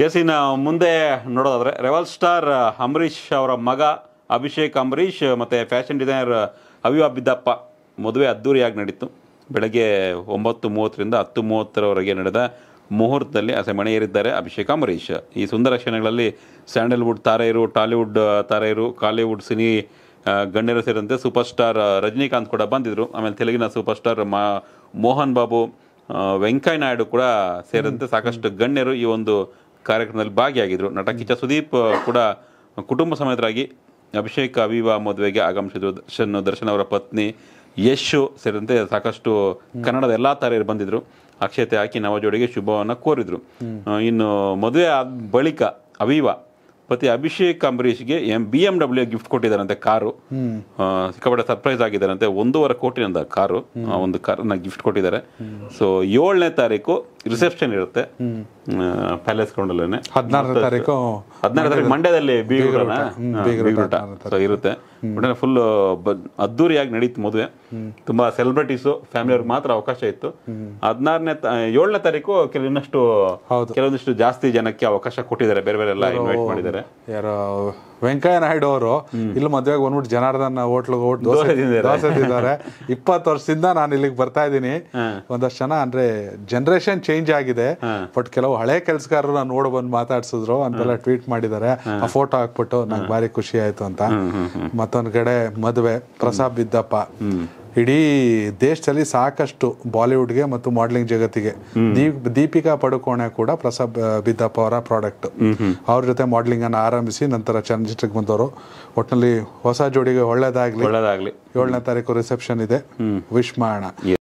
S ಇನ್ನು ಮುಂದೆ ನೋಡೋದಾದ್ರೆ ರೆವಲ್ ಸ್ಟಾರ್ ಅಂಬರೀಷ್ ಅವರ ಮಗ ಅಭಿಷೇಕ್ ಅಂಬರೀಷ್ ಮತ್ತೆ ಫ್ಯಾಷನ್ ಡಿಸೈನರ್ ಅವಿವಾ ಬಿದ್ದಪ್ಪ ಮದುವೆ ಅದ್ದೂರಿಯಾಗಿ ನಡೀತು ಬೆಳಗ್ಗೆ ಒಂಬತ್ತು ಮೂವತ್ತರಿಂದ ಹತ್ತು ಮೂವತ್ತರವರೆಗೆ ನಡೆದ ಮುಹೂರ್ತದಲ್ಲಿ ಆಸೆ ಮಣೆ ಏರಿದ್ದಾರೆ ಅಭಿಷೇಕ್ ಅಂಬರೀಷ್ ಈ ಸುಂದರ ಕ್ಷಣಗಳಲ್ಲಿ ಸ್ಯಾಂಡಲ್ವುಡ್ ತಾರೆಯರು ಟಾಲಿವುಡ್ ತಾರೆಯರು ಕಾಲಿವುಡ್ ಸಿನಿ ಆ, ಗಣ್ಯರು ಸೇರಿದಂತೆ ಸೂಪರ್ ಸ್ಟಾರ್ ಆ, ರಜನಿಕಾಂತ್ ಕೂಡ ಬಂದಿದ್ರು ಆಮೇಲೆ ತೆಲುಗಿನ ಸೂಪರ್ ಸ್ಟಾರ್ ಮಾ ಮೋಹನ್ ಬಾಬು ಆ, ವೆಂಕಯ್ಯ ನಾಯ್ಡು ಕೂಡ ಸೇರಿದಂತೆ ಸಾಕಷ್ಟು ಗಣ್ಯರು ಈ ಒಂದು ಕಾರ್ಯಕ್ರಮದಲ್ಲಿ ಭಾಗಿಯಾಗಿದ್ರು ನಟ ಕಿಚ್ಚ ಸುದೀಪ್ ಆ, ಕೂಡ ಕುಟುಂಬ ಸಮೇತರಾಗಿ ಅಭಿಷೇಕ್ ಅವಿವಾ ಮದುವೆಗೆ ಆಗಮಿಸಿದ್ರು ದರ್ಶನ್ ದರ್ಶನ್ ಅವರ ಪತ್ನಿ ಯಶು ಸೇರಿದಂತೆ ಸಾಕಷ್ಟು ಕನ್ನಡದ ಎಲ್ಲಾ ತಾರೆಯರು ಬಂದಿದ್ರು ಅಕ್ಷತೆ ಹಾಕಿ ನವ ಜೋಡಿಗೆ ಶುಭವನ್ನ ಕೋರಿದ್ರು ಆ, ಇನ್ನು ಮದುವೆ ಆದ ಬಳಿಕ ಅವಿವಾ ಪತಿ ಅಭಿಷೇಕ್ ಅಂಬರೀಷ್ಗೆ M B M W gift ಕೊಟ್ಟಿದ್ದಾರಂತೆ ಕಾರು ಆ, ಸಿಕ್ಕಾಪಟ್ಟೆ ಸರ್ಪ್ರೈಸ್ ಆಗಿದ್ದಾರಂತೆ ಒಂದೂವರೆ ಕೋಟಿನಿಂದ ಕಾರು ಆ ಒಂದು ಕಾರನ್ನ ಗಿಫ್ಟ್ ಕೊಟ್ಟಿದ್ದಾರೆ ಸೊ ಏಳನೇ ತಾರೀಕು ರಿಸೆಪ್ಷನ್ ಇರುತ್ತೆ ಪ್ಯಾಲೇಸ್ ಗ್ರೌಂಡಲ್ಲೇ ಹದಿನಾರನೇ ತಾರೀಕು ಹದಿನಾರು ತಾರೀಕು ಮಂಡ್ಯದಲ್ಲಿ ಬೀಗ್ರೂಟ ಬೀಗ್ರೂಟ ಸೊ ಇರುತ್ತೆ ಫುಲ್ ಅದ್ದೂರಿಯಾಗಿ ನಡೀತು ಮದುವೆ ತುಂಬಾ ಸೆಲೆಬ್ರಿಟೀಸು ಫ್ಯಾಮಿಲಿಯವ್ರಿಗೆ ಮಾತ್ರ ಅವಕಾಶ ಇತ್ತು ಹದಿನಾರನೇ ಏಳನೇ ತಾರೀಕು ಕೆಲವು ಇನ್ನಷ್ಟು ಹೌದು. ಕೆಲವೊಂದಿಷ್ಟು ಜಾಸ್ತಿ ಜನಕ್ಕೆ ಅವಕಾಶ ಕೊಟ್ಟಿದ್ದಾರೆ ಬೇರೆ ಬೇರೆ ಎಲ್ಲ ಇನ್ವೈಟ್ ಮಾಡಿದ್ದಾರೆ ಯಾರೋ ವೆಂಕಯ್ಯ ನಾಯ್ಡು ಅವರು ಇಲ್ಲಿ ಮದ್ವೆಗೆ ಬಂದ್ಬಿಟ್ಟು ಜನಾರ್ದನ್ ಹೋಟ್ಲಿಗೆ ಹೋಟ್ ದೋಸೆ ದೋಸೆ ತಿಂದಿದ್ದಾರೆ. ದೋಸೆ ತಿಂದಿದ್ದಾರೆ ಇಪ್ಪತ್ತು ವರ್ಷದಿಂದ ನಾನು ಇಲ್ಲಿಗೆ ಬರ್ತಾ ಇದ್ದೀನಿ ಒಂದಷ್ಟು ಜನ ಅಂದ್ರೆ ಜನರೇಷನ್ ಚೇಂಜ್ ಆಗಿದೆ ಬಟ್ ಕೆಲವು ಹಳೆ ಕೆಲಸಗಾರರು ನಾನು ನೋಡ್ ಬಂದು ಮಾತಾಡ್ಸಿದ್ರು ಅಂತೆಲ್ಲ ಟ್ವೀಟ್ ಮಾಡಿದ್ದಾರೆ ಆ ಫೋಟೋ ಹಾಕ್ಬಿಟ್ಟು ನಂಗೆ ಭಾರಿ ಖುಷಿ ಆಯ್ತು ಅಂತ ಮತ್ತೊಂದ್ ಕಡೆ ಮದುವೆ ಪ್ರಸಾದ್ ಬಿದ್ದಪ್ಪ ಇಡೀ ದೇಶದಲ್ಲಿ ಸಾಕಷ್ಟು ಬಾಲಿವುಡ್ಗೆ ಮತ್ತು ಮಾಡೆಲಿಂಗ್ ಜಗತ್ತಿಗೆ ದೀಪ್ ದೀಪಿಕಾ ಪಡುಕೋಣೆ ಕೂಡ ಪ್ರಸಾದ್ ಬಿದ್ದಪ್ಪ ಅವರ ಪ್ರಾಡಕ್ಟ್ ಅವ್ರ ಜೊತೆ ಮಾಡೆಲಿಂಗ್ ಅನ್ನು ಆರಂಭಿಸಿ ನಂತರ ಚಲನಚಿತ್ರಕ್ಕೆ ಬಂದವರು ಒಟ್ಟಿನಲ್ಲಿ ಹೊಸ ಜೋಡಿಗೆ ಒಳ್ಳೇದಾಗ್ಲಿ ಒಳ್ಳೇದಾಗ್ಲಿ ಏಳನೇ ತಾರೀಕು ರಿಸೆಪ್ಷನ್ ಇದೆ ವಿಶ್ ಮಾಡೋಣ